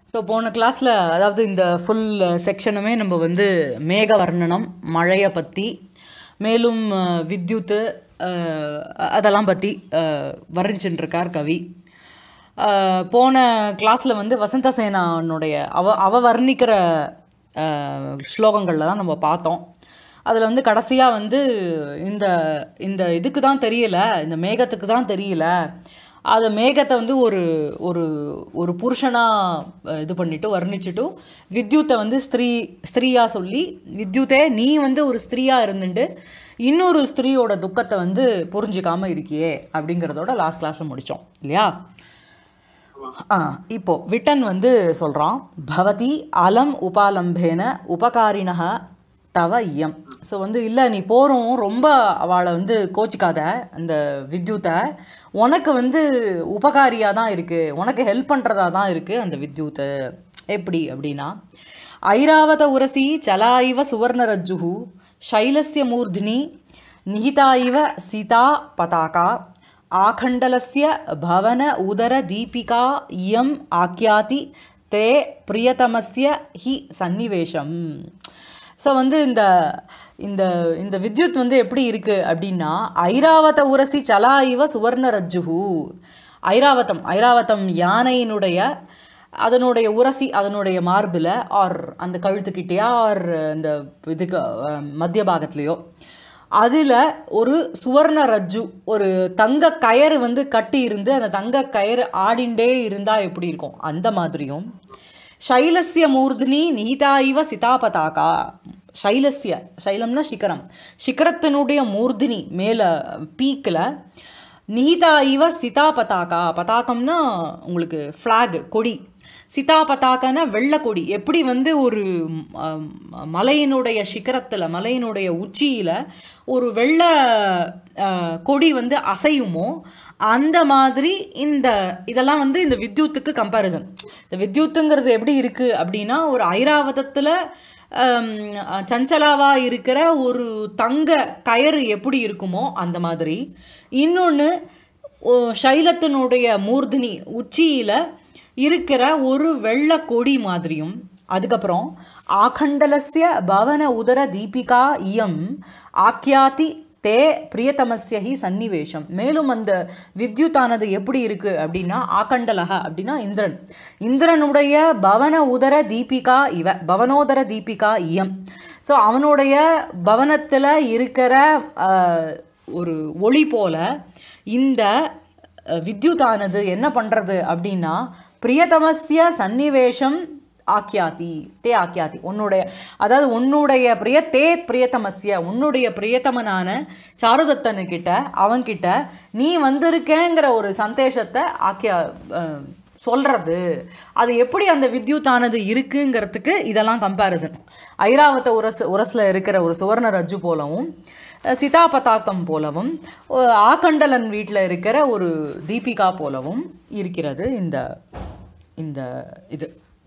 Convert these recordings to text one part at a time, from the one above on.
So போன கிளாஸில் அதாவது இந்த ஃபுல் செக்ஷனுமே நம்ம வந்து மேக வர்ணனம் மழையை பற்றி மேலும் அஹ், வித்யுத்து அஹ், அதெல்லாம் பற்றி வர்ணிச்சுட்டு இருக்கார் கவி அஹ், போன கிளாஸில் வந்து வசந்த சேனானுடைய அவ அவ வர்ணிக்கிற அஹ், ஸ்லோகங்களில் தான் நம்ம பார்த்தோம் அதில் வந்து கடைசியாக வந்து இந்த இந்த இதுக்கு தான் தெரியல இந்த மேகத்துக்கு தான் தெரியல அதை மேகத்தை வந்து ஒரு ஒரு ஒரு புருஷனாக இது பண்ணிட்டு வர்ணிச்சுட்டு வித்யுத்தை வந்து ஸ்திரீ ஸ்திரீயாக சொல்லி வித்யுத்தே நீ வந்து ஒரு ஸ்திரீயாக இருந்துட்டு இன்னொரு ஸ்திரீயோட துக்கத்தை வந்து புரிஞ்சுக்காம இருக்கியே அப்படிங்கிறதோட லாஸ்ட் கிளாஸில் முடித்தோம் இல்லையா ஆ இப்போ விட்டன் வந்து சொல்கிறான் பவதி அலம் உபாலம்பேன உபகாரிணக தவ இயம் ஸோ வந்து இல்லை நீ போகிறோம் ரொம்ப அவளை வந்து கோச்சிக்காத அந்த வித்யுத்தை உனக்கு வந்து உபகாரியாக தான் இருக்குது உனக்கு ஹெல்ப் பண்ணுறதா தான் இருக்குது அந்த வித்யுத்து எப்படி அப்படின்னா ஐராவத உரசி சலா இவ சுவர்ணரஜ்ஜுஹு शैलस्य मूर्ध्नि निहिता इव सीता पताका आखण्डलस्य भवन उदरदीपिका इयम् आख्याति ते प्रियतमस्य हि சன்னிவேஷம் ஸோ வந்து இந்த இந்த இந்த வித்யுத் வந்து எப்படி இருக்குது அப்படின்னா ஐராவத உரசி சலா இவ சுவர்ணரஜ்ஜுஹு ஐராவதம் ஐராவதம் யானையினுடைய அதனுடைய உரசி அதனுடைய மார்பில் ஆர் அந்த கழுத்துக்கிட்டேயா ஆர் இந்த இதுக்கு அஹ், மத்திய பாகத்துலேயோ அதில் ஒரு சுவர்ண ரஜ்ஜு ஒரு தங்க கயறு வந்து கட்டி இருந்து அந்த தங்க கயறு ஆடிண்டே இருந்தால் எப்படி இருக்கும் அந்த மாதிரியும் சைலஸ்ய மூர்தினி நிகிதா இவ சிதாபதாகா சைலஸ்ய சைலம்னா சிகரம் சிகரத்தினுடைய மூர்தினி மேலே பீக்கில் நிகிதா இவ சிதா பதாகா பதாகம்னா உங்களுக்கு ஃப்ளாக் கொடி சிதா பதாகனா வெள்ளை கொடி எப்படி வந்து ஒரு ம், மலையினுடைய சிகரத்தில் மலையினுடைய உச்சியில் ஒரு வெள்ளை அஹ், கொடி வந்து அசையுமோ அந்த மாதிரி இந்த இதெல்லாம் வந்து இந்த வித்யுத்துக்கு கம்பேரிசன் இந்த வித்யுத்துங்கிறது எப்படி இருக்குது அப்படின்னா ஒரு ஐராவதத்தில் சஞ்சலாவா இருக்கிற ஒரு தங்க கயறு எப்படி இருக்குமோ அந்த மாதிரி இன்னொன்று சைலத்தினுடைய மூர்தினி உச்சியில் இருக்கிற ஒரு வெள்ளை கொடி மாதிரியும் அதுக்கப்புறம் ஆகண்டலஸ்ய பவன உதர தீபிகா இயம் ஆக்கியாதி தே பிரியதமஸ்ய ஹி சன்னிவேஷம் மேலும் அந்த வித்யுத்தானது எப்படி இருக்கு அப்படின்னா ஆகண்டலக அப்படின்னா இந்திரன் இந்திரனுடைய பவன உதர தீபிகா இவ பவனோதர தீபிகா இயம் ஸோ அவனுடைய பவனத்தில் இருக்கிற அஹ், ஒரு ஒளி போல இந்த அஹ், வித்யுத்தானது என்ன பண்ணுறது அப்படின்னா பிரியதமஸ்ய சன்னிவேஷம் ஆக்கியாதி தே ஆக்கியாதி உன்னுடைய அதாவது உன்னுடைய பிரிய தே பிரியத்தமஸ்ய உன்னுடைய பிரியத்தமனான சாருதத்தனுக்கிட்ட அவன்கிட்ட நீ வந்திருக்கேங்கிற ஒரு சந்தேஷத்தை ஆக்கியா அஹ், சொல்றது அது எப்படி அந்த வித்யுத்தானது இருக்குங்கிறதுக்கு இதெல்லாம் கம்பேரிசன் ஐராவத உரஸ் உரஸில் இருக்கிற ஒரு சுவர்ண ரஜ்ஜு போலவும் அஹ், சிதா பதாக்கம் போலவும் ஒ- ஆகண்டலன் வீட்டில் இருக்கிற ஒரு தீபிகா போலவும் இருக்கிறது இந்த இந்த இது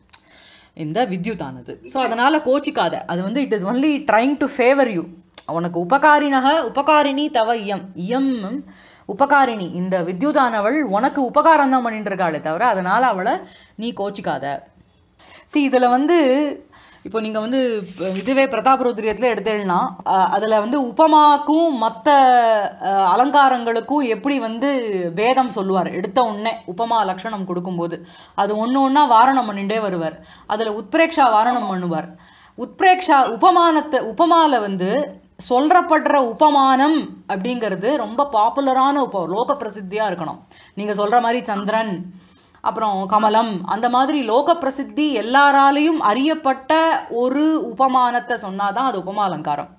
இந்த வித்யுத்தானது ஸோ அதனால் கோச்சிக்காத அது வந்து it is only trying to favour you உனக்கு உபகாரினக உபகாரிணி தவ இயம் இயம் உபகாரிணி இந்த வித்யுதானவள் உனக்கு உபகாரம் தான் பண்ணிட்டு இருக்காளே தவிர அதனால் அவளை நீ கோச்சிக்காத see இதில் வந்து இப்போ நீங்கள் வந்து இப்ப இதுவே பிரதாபருத்ரியத்தில் எடுத்தேன்னா அதில் வந்து உபமாக்கும் மற்ற அலங்காரங்களுக்கும் எப்படி வந்து பேதம் சொல்லுவார் எடுத்த உடனே உபமா லட்சணம் கொடுக்கும்போது அது ஒன்று ஒன்றா வாரணம் பண்ணிட்டே வருவார் அதில் உத்பிரேக்ஷா வாரணம் பண்ணுவார் உத்பிரேக்ஷா உபமானத்தை உபமால வந்து சொல்றப்படுற உபமானம் அப்படிங்கிறது ரொம்ப பாப்புலரான உப லோக பிரசித்தியாக இருக்கணும் நீங்கள் சொல்கிற மாதிரி சந்திரன் அப்புறம் கமலம் அந்த மாதிரி லோக பிரசித்தி எல்லாராலையும் அறியப்பட்ட ஒரு உபமானத்தை சொன்னாதான் அது உபமா அலங்காரம்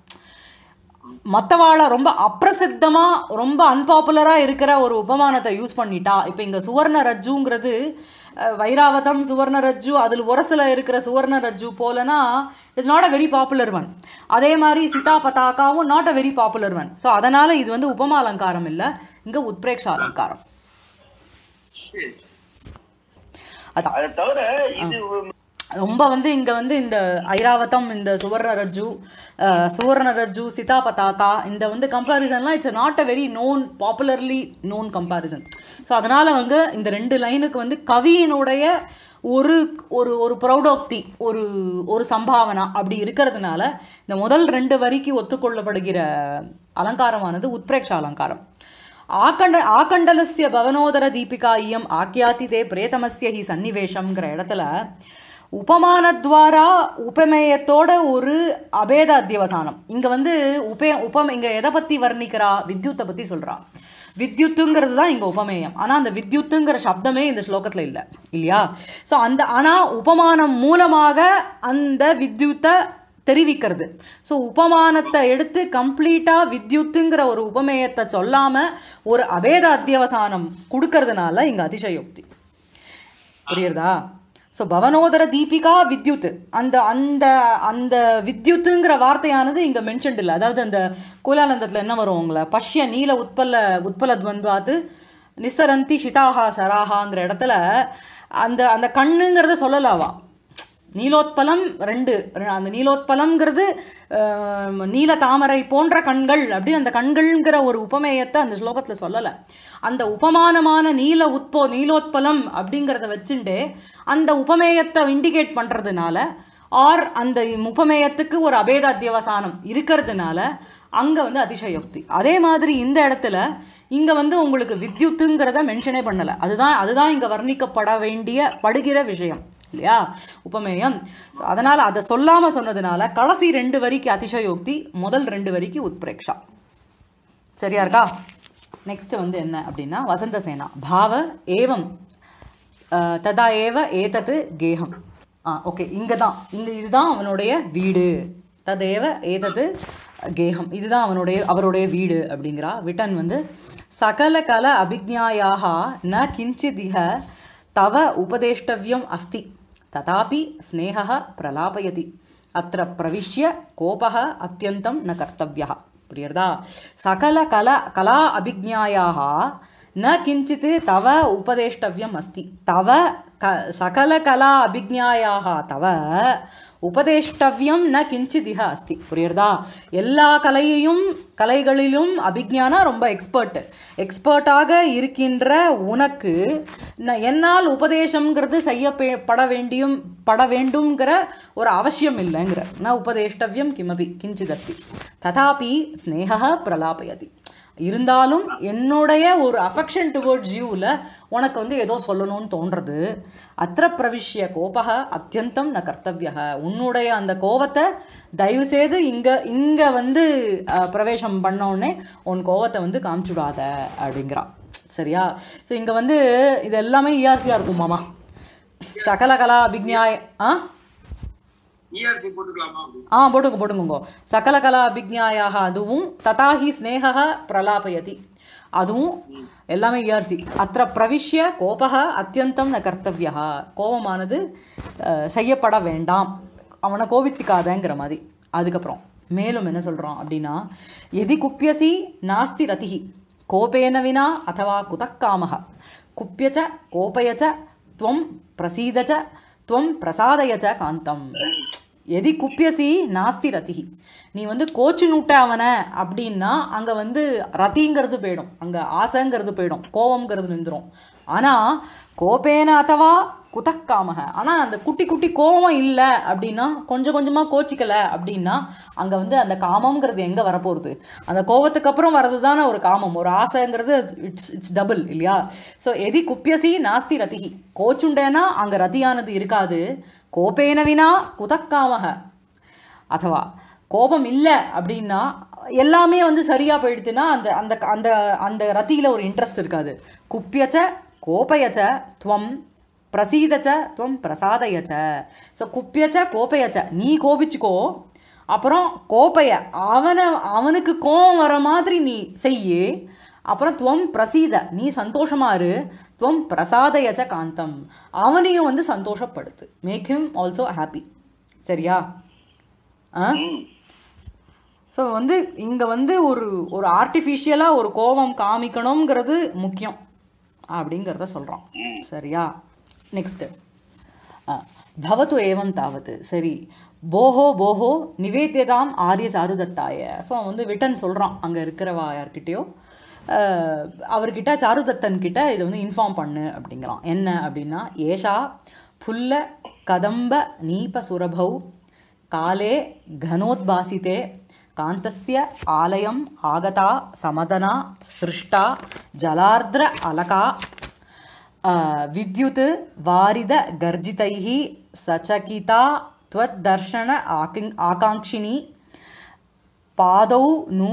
மற்றவாளை ரொம்ப அப்பிரசித்தமாக ரொம்ப அன்பாப்புலராக இருக்கிற ஒரு உபமானத்தை யூஸ் பண்ணிட்டா இப்போ இங்கே சுவர்ண ரஜ்ஜுங்கிறது அஹ், வைராவதம் சுவர்ண ரஜ்ஜு அதில் உரசில் இருக்கிற சுவர்ண ரஜ்ஜு போலனா it's not a very popular one அதே மாதிரி சீதா பதாக்காவும் not a very popular one so அதனால் இது வந்து உபமா அலங்காரம் இல்லை இங்கே உத்பிரேக்ஷா அலங்காரம் அதான் அதை தவிர இது ரொம்ப வந்து இங்கே வந்து இந்த ஐராவதம் இந்த சுவர்ண ரஜ்ஜு அஹ், சுவர்ண ரஜ்ஜு சிதா பதாகா இந்த வந்து கம்பேரிசன்லாம் it's not a very known popularly known comparison so அதனால் வந்து இந்த ரெண்டு லைனுக்கு வந்து கவியினுடைய ஒரு ஒரு ஒரு பிரௌடோக்தி ஒரு ஒரு சம்பாவனா அப்படி இருக்கிறதுனால இந்த முதல் ரெண்டு வரிக்கு ஒத்துக்கொள்ளப்படுகிற அலங்காரமானது உத்பிரேக்ஷ அலங்காரம் ஆக்கண்ட ஆக்கண்டலசிய பவனோதர தீபிகா இயம் ஆக்கியாதிதே பிரேதமஸ்ய ஹி சன்னிவேஷம்ங்கிற இடத்துல உபமானத்வாரா உபமேயத்தோட ஒரு அபேத அத்தியவசானம் இங்கே வந்து உபே உபம் இங்கே எதை பற்றி வர்ணிக்கிறா வித்யுத்தை பற்றி சொல்கிறா வித்யுத்துங்கிறது தான் இங்கே உபமேயம் ஆனால் அந்த வித்யுத்துங்கிற சப்தமே இந்த ஸ்லோகத்தில் இல்லை இல்லையா ஸோ அந்த ஆனால் உபமானம் மூலமாக அந்த வித்யுத்தை தெரிவிக்கிறது ஸோ உபமானத்தை எடுத்து கம்ப்ளீட்டாக வித்யுத்துங்கிற ஒரு உபமேயத்தை சொல்லாமல் ஒரு அபேத அத்தியவசானம் கொடுக்கறதுனால இங்கே அதிசயோக்தி புரியுறதா ஸோ பவனோதர தீபிகா வித்யுத் அந்த அந்த அந்த வித்யுத்துங்கிற வார்த்தையானது இங்கே மென்ஷன்ட் இல்லை அதாவது அந்த கோலானந்தத்தில் என்ன வரும் உங்களை பஷ்ய நீல உட்பல உட்பல துவந்த்வாத்து நிசரந்தி ஷிதாஹா சராஹாங்கிற இடத்துல அந்த அந்த கண்ணுங்கிறத சொல்லலாவா நீலோத்பலம் ரெண்டு அந்த நீலோத்பலம்ங்கிறது அஹ், நீல தாமரை போன்ற கண்கள் அப்படின்னு அந்த கண்கள்ங்கிற ஒரு உபமேயத்தை அந்த ஸ்லோகத்தில் சொல்லலை அந்த உபமானமான நீல உட்போ நீலோத்பலம் அப்படிங்கிறத வச்சுட்டு அந்த உபமேயத்தை இண்டிகேட் பண்ணுறதுனால ஆர் அந்த உபமேயத்துக்கு ஒரு அபேத அத்தியவசானம் இருக்கிறதுனால அங்கே வந்து அதிசயோக்தி அதே மாதிரி இந்த இடத்துல இங்கே வந்து உங்களுக்கு வித்யுத்துங்கிறத மென்ஷனே பண்ணலை அதுதான் அதுதான் இங்கே வர்ணிக்கப்பட வேண்டிய படுகிற விஷயம் இல்லையா உபமேயம் ஸோ அதனால் அதை சொல்லாமல் சொன்னதுனால கடைசி ரெண்டு வரிக்கு அதிசயோக்தி முதல் ரெண்டு வரிக்கு உத்பிரேக்ஷா சரியா இருக்கா நெக்ஸ்ட் வந்து என்ன அப்படின்னா வசந்த சேனா பாவ ஏவம் அஹ், ததா ஏவ ஏதத்து கேகம் ஆ ஓகே இங்கே தான் இந்த இதுதான் அவனுடைய வீடு ததேவ ஏதத்து கேகம் இதுதான் அவனுடைய அவருடைய வீடு அப்படிங்கிறா விட்டன் வந்து சகல கல அபிஜாயாக ந கிஞ்சிதிக தவ உபதேஷ்டவியம் அஸ்தி ததாபி ஸ்னேகः பிரலாபயதி அத்திர பிரவிஷ்ய கோபः அத்தியந்தம் ந கர்த்தவியः புரியுறதா சகல கல கலா அபிஜாயாக ந கிஞ்சித் தவ உபதேஷ்டவியம் அஸ்தி தவ க சகல கலா அபிஜாயாக தவ உபதேஷ்டவியம் ந கிஞ்சிதிக அஸ்தி புரியுறதா எல்லா கலையையும் கலைகளிலும் அபிஜானா ரொம்ப எக்ஸ்பர்ட் எக்ஸ்பர்ட்டாக இருக்கின்ற உனக்கு ந- என்னால் உபதேசம்ங்கிறது செய்யப்பட வேண்டியும் பட வேண்டும்ங்கிற ஒரு அவசியம் இல்லைங்கிற ந உபதேஷ்டவியம் கிமபி கிஞ்சித் அஸ்தி ததாபி ஸ்னேகா பிரலாபயதி இருந்தாலும் என்னுடைய ஒரு அஃபெக்ஷன் டுவர்ட்ஸ் யூவில் உனக்கு வந்து ஏதோ சொல்லணும்னு தோன்றது அத்திர பிரவிஷ்ய கோபக அத்தியந்தம் ந கர்த்தவியக உன்னுடைய அந்த கோவத்தை தயவுசெய்து இங்கே இங்கே வந்து அஹ், பிரவேசம் பண்ண உடனே உன் கோவத்தை வந்து காமிச்சுடாத அப்படிங்கிறான் சரியா ஸோ இங்கே வந்து இது எல்லாமே இஆர்சியாக இருக்கும் மாமா சகல கலா அபிஜ்ஞாய ஆ இஆர்சி போட்டுக்கலாமா அப்படின்னு ஆ போட்டுங்க போட்டுங்கோ சகல கலா அபிஜாயாக அதுவும் ததாஹி ஸ்னேகா பிரலாபயதி அதுவும் எல்லாமே இஆர்சி அத்த பிரவிஷ்ய கோபக அத்தியந்தம் ந கர்த்தவியா கோபமானது அஹ், செய்யப்பட வேண்டாம் அவனை கோபிச்சுக்காதங்கிற மாதிரி அதுக்கப்புறம் மேலும் என்ன சொல்கிறோம் அப்படின்னா எதி குப்பியசி நாஸ்தி ரதிஹி கோபேன வினா அதவா குதக்காமக குப்பியச்ச கோபயச்ச துவம் பிரசீதச்ச துவம் பிரசாதயச்ச காந்தம் எதி குப்பியசி நாஸ்தி ரதிஹி நீ வந்து கோச்சு நூட்ட அவனை அப்படின்னா அங்கே வந்து ரதிங்கிறது போயிடும் அங்கே ஆசைங்கிறது போயிடும் கோவம்ங்கிறது நின்றுடும் ஆனால் கோபேன அதவா குதக்காமக ஆனால் அந்த குட்டி குட்டி கோவம் இல்லை அப்படின்னா கொஞ்சம் கொஞ்சமாக கோச்சிக்கலை அப்படின்னா அங்கே வந்து அந்த காமம்ங்கிறது எங்கே வரப்போகுது அந்த கோவத்துக்கு அப்புறம் வர்றது தானே ஒரு காமம் ஒரு ஆசைங்கிறது இட்ஸ் இட்ஸ் டபுள் இல்லையா ஸோ எதி குப்பியசி நாஸ்தி ரதிஹி கோச்சுண்டேனா அங்கே ரதியானது இருக்காது கோபேன வினா குதக்காமக அதுவா கோபம் இல்லை அப்படின்னா எல்லாமே வந்து சரியாக போயிடுதுன்னா அந்த அந்த அந்த அந்த ரத்தியில் ஒரு இன்ட்ரெஸ்ட் இருக்காது குப்பியச்ச கோபயச்ச துவம் பிரசீதச்ச துவம் பிரசாதயச்ச ஸோ குப்பியச்ச கோபயச்ச நீ கோபிச்சுக்கோ அப்புறம் கோபய அவனை அவனுக்கு கோபம் வர மாதிரி நீ செய்யு அப்புறம் துவம் பிரசீத நீ சந்தோஷமா இரு துவம் பிரசாதயச்ச காந்தம் அவனையும் வந்து சந்தோஷப்படுத்து மேக் ஹிம் ஆல்சோ ஹாப்பி சரியா ஆ ஸோ வந்து இங்கே வந்து ஒரு ஒரு ஆர்டிஃபிஷியலாக ஒரு கோபம் காமிக்கணுங்கிறது முக்கியம் அப்படிங்கிறத சொல்கிறான் சரியா நெக்ஸ்ட்டு பவத்து ஏவம் தாவத்து சரி போஹோ போஹோ நிவேத்தியதாம் ஆரிய சாருதத்தாய ஸோ வந்து விட்டன் சொல்கிறான் அங்கே இருக்கிறவா யார்கிட்டயோ அஹ், அவர்கிட்ட சாருதத்தன் கிட்ட இதை வந்து இன்ஃபார்ம் பண்ணு அப்படிங்கிறான் என்ன அப்படின்னா ஏஷா फुल्ल कदम्ब नीपसुरभौ काले घनोद्भासिते कान्तस्य आलयम् आगता समदना हृष्टा जलार्द्र अलका आ, विद्युत् वारिदगर्जितैः सचकिता त्वद्दर्शन आकिं आकाङ्क्षिणी पादौ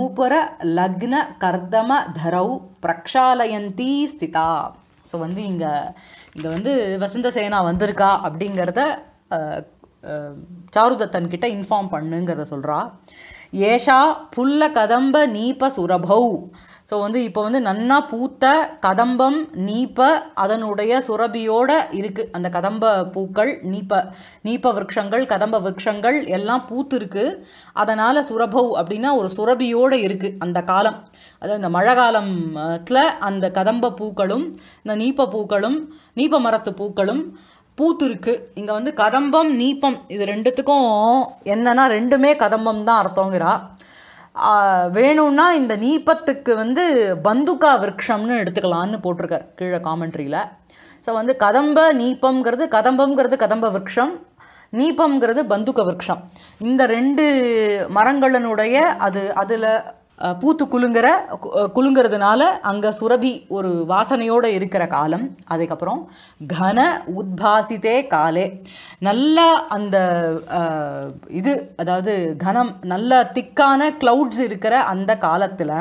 நூபுரலக்னகர்தமதரௌ பிரக்ஷாலயந்தி ஸ்திதா ஸோ வந்து இங்கே இங்கே வந்து வசந்த சேனா வந்திருக்கா அப்படிங்கிறத அஹ், அஹ், சாருதத்தன் கிட்ட இன்ஃபார்ம் பண்ணுங்கிறத சொல்கிறா ஏஷா புல்ல கதம்ப நீப சுரபௌ ஸோ வந்து இப்போ வந்து நன்னா பூத்த கதம்பம் நீப்ப அதனுடைய சுரபியோட இருக்கு அந்த கதம்ப பூக்கள் நீப்ப நீப்ப விருட்சங்கள் கதம்ப விருட்சங்கள் எல்லாம் பூத்து இருக்கு அதனால சுரபௌ அப்படின்னா ஒரு சுரபியோட இருக்கு அந்த காலம் அதாவது இந்த மழை காலத்துல அந்த கதம்ப பூக்களும் இந்த நீப்ப பூக்களும் நீப்ப மரத்து பூக்களும் பூத்து இருக்கு இங்கே வந்து கதம்பம் நீப்பம் இது ரெண்டுத்துக்கும் என்னன்னா ரெண்டுமே கதம்பம் தான் அர்த்தங்கிறா ஆ, வேணும்னா இந்த நீப்பத்துக்கு வந்து பந்துகா விருட்சம்னு எடுத்துக்கலாம்னு போட்டிருக்கார் கீழே காமெண்ட்ரியில் ஸோ வந்து கதம்ப நீப்பம்ங்கிறது கதம்பம்ங்கிறது கதம்ப விருட்சம் நீப்பம்ங்கிறது பந்துக விருட்சம் இந்த ரெண்டு மரங்களினுடைய அது அதில் பூத்து குலுங்குற கு- அஹ் குலுங்குறதுனால அங்கே சுரபி ஒரு வாசனையோடு இருக்கிற காலம் அதுக்கப்புறம் கன உத்பாசித்தே காலே நல்லா அந்த அஹ், இது அதாவது கனம் நல்ல திக்கான க்ளவுட்ஸ் இருக்கிற அந்த காலத்தில்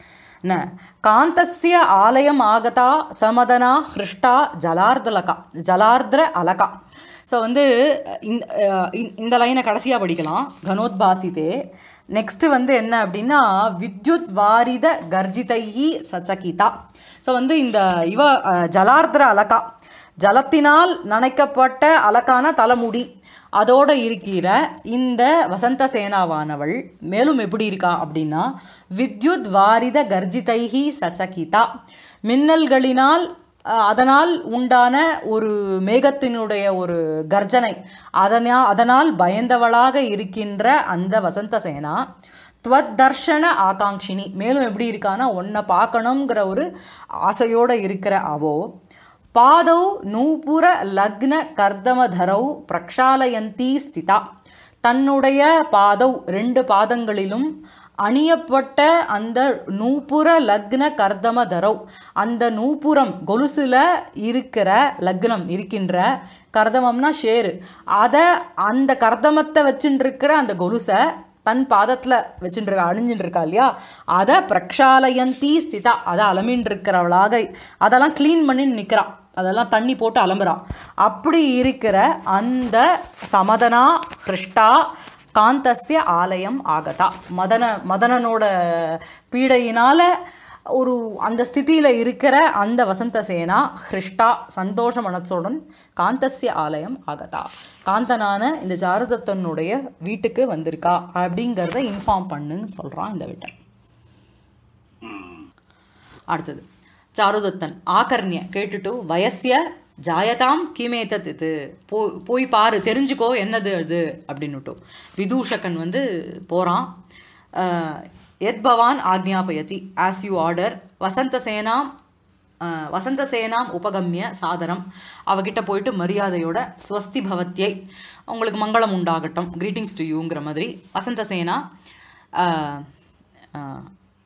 ந காந்தஸ்ய ஆலயம் ஆகதா சமதனா ஹிருஷ்டா ஜலார்தலகா ஜலார்திர அலகா ஸோ வந்து இந்த அஹ், இந்த- இந்த லைனை கடைசியாக படிக்கலாம் கனோத்பாசிதே நெக்ஸ்ட்டு வந்து என்ன அப்படின்னா வித்யுத் வாரித கர்ஜிதையி சச்சகிதா ஸோ வந்து இந்த இவ அஹ், ஜலார்திர அலகா ஜலத்தினால் நனைக்கப்பட்ட அலக்கான தலைமுடி அதோட இருக்கிற இந்த வசந்த சேனாவானவள் மேலும் எப்படி இருக்கா அப்படின்னா வித்யுத் வாரித கர்ஜிதைஹி சச்சகிதா மின்னல்களினால் அஹ், அதனால் உண்டான ஒரு மேகத்தினுடைய ஒரு கர்ஜனை அதனா அதனால் பயந்தவளாக இருக்கின்ற அந்த வசந்த சேனா துவத் தர்ஷன ஆகாங்ஷினி மேலும் எப்படி இருக்கான்னா உன்னை பார்க்கணுங்கிற ஒரு ஆசையோடு இருக்கிற அவோ பாதௌ நூபுர லக்ன கர்தமதரௌ பிரக்ஷாலயந்தி ஸ்திதா தன்னுடைய பாதௌ ரெண்டு பாதங்களிலும் அணியப்பட்ட அந்த நூபுர லக்ன கர்தமதரௌ அந்த நூபுரம் கொலுசுல இருக்கிற லக்னம் இருக்கின்ற கர்தமம்னா ஷேரு அதை அந்த கர்தமத்தை வச்சுட்டு இருக்கிற அந்த கொலுசை தன் பாதத்தில் வச்சுட்டு இருக்கா அணிஞ்சுட்டு இருக்கா இல்லையா அதை பிரக்ஷாலயந்தி ஸ்திதா அதை அலமின்னு இருக்கிறவளாக அதெல்லாம் க்ளீன் பண்ணி நிற்கிறா அதெல்லாம் தண்ணி போட்டு அலம்புறா அப்படி இருக்கிற அந்த சமதனா ஹிருஷ்டா காந்தஸ்ய ஆலயம் ஆகதா மதன மதனனோட பீடையினால ஒரு அந்த ஸ்திதியில் இருக்கிற அந்த வசந்த சேனா ஹிருஷ்டா சந்தோஷ மனசுடன் காந்தஸ்ய ஆலயம் ஆகதா காந்தனான இந்த ஜாரதத்தனுடைய வீட்டுக்கு வந்திருக்கா அப்படிங்கிறத இன்ஃபார்ம் பண்ணுன்னு சொல்கிறான் இந்த வீட்டை அடுத்தது சாருதத்தன் ஆகர்ணிய கேட்டுட்டு வயசிய ஜாயதாம் கிமேதத் இது போ போய் பாரு தெரிஞ்சுக்கோ என்னது அது அப்படின்னுட்டு விதூஷகன் வந்து போகிறான் எத் பவான் ஆக்ஞாபயதி ஆஸ் யூ ஆர்டர் வசந்த சேனாம் அஹ், வசந்த சேனாம் உபகம்ய சாதனம் அவகிட்ட போயிட்டு மரியாதையோட ஸ்வஸ்தி பவத்யை உங்களுக்கு மங்களம் உண்டாகட்டும் கிரீட்டிங்ஸ் டு யூங்கிற மாதிரி வசந்த சேனா அஹ், அஹ்,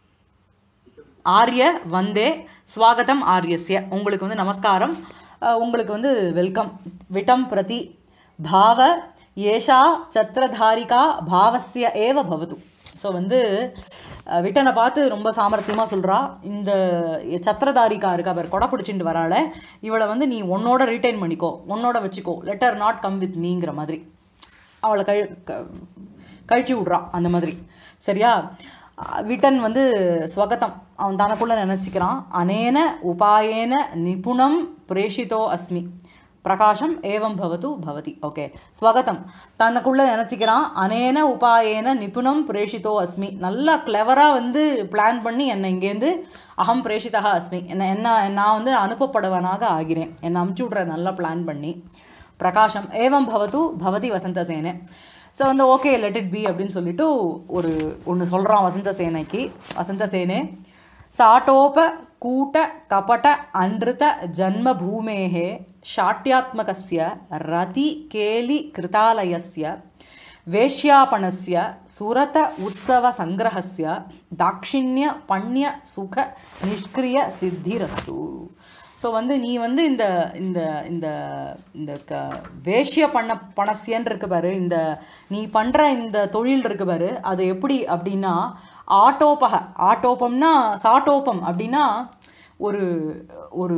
ஆரிய வந்தே ஸ்வாகதம் ஆரியஸ்ய உங்களுக்கு வந்து நமஸ்காரம் அஹ், உங்களுக்கு வந்து வெல்கம் விட்டம் பிரதி பாவ ஏஷா சத்திரதாரிகா பாவஸ்ய ஏவ பவது ஸோ வந்து அஹ், விட்டனை பார்த்து ரொம்ப சாமர்த்தியமாக சொல்கிறா இந்த சத்திரதாரிகா இருக்கா பேர் கொடை பிடிச்சிட்டு வராள இவளை வந்து நீ உன்னோட ரீட்டைன் பண்ணிக்கோ உன்னோட வச்சுக்கோ லெட்டர் நாட் கம் வித் மீங்கிற மாதிரி அவளை கழி க- கழிச்சு விட்றா அந்த மாதிரி சரியா அஹ் விட்டன் வந்து ஸ்வகதம் அவன் தனக்குள்ள நினச்சிக்கிறான் அனேன உபாயேன நிபுணம் பிரேஷிதோ அஸ்மி பிரகாஷம் ஏவம் பவது பவதி ஓகே ஸ்வகதம் தனக்குள்ள நினச்சிக்கிறான் அனேன உபாயேன நிபுணம் பிரேஷிதோ அஸ்மி நல்லா கிளவராக வந்து பிளான் பண்ணி என்னை இங்கேருந்து அகம் பிரேஷிதா அஸ்மி என்ன என்ன நான் வந்து அனுப்பப்படுவனாக ஆகிறேன் என்னை அமுச்சு விட்ற நல்லா பிளான் பண்ணி பிரகாஷம் ஏவம் பவது பவதி வசந்த சேனை ஸோ வந்து ஓகே லெட் இட் பி அப்படின்னு சொல்லிட்டு ஒரு ஒன்று சொல்கிறான் வசந்த சேனைக்கு வசந்த சேனே சாட்டோப கூட்ட கபட அன்ருத ஜன்மபூமேः शाट्यात्मकस्य रति केलि कृतालयस्य वेश्यापणस्य सुरत उत्सवसङ्ग्रहस्य दाक्षिण्य पण्य सुख निष्क्रिय सिद्धिरस्तु ஸோ வந்து நீ வந்து இந்த இந்த இந்த இந்த க வேஷ்ய பண்ண பணசியன் இருக்கு பாரு இந்த நீ பண்ணுற இந்த தொழில் இருக்கு பாரு அது எப்படி அப்படின்னா ஆட்டோபக ஆட்டோபம்னா சாட்டோபம் அப்படின்னா ஒரு ஒரு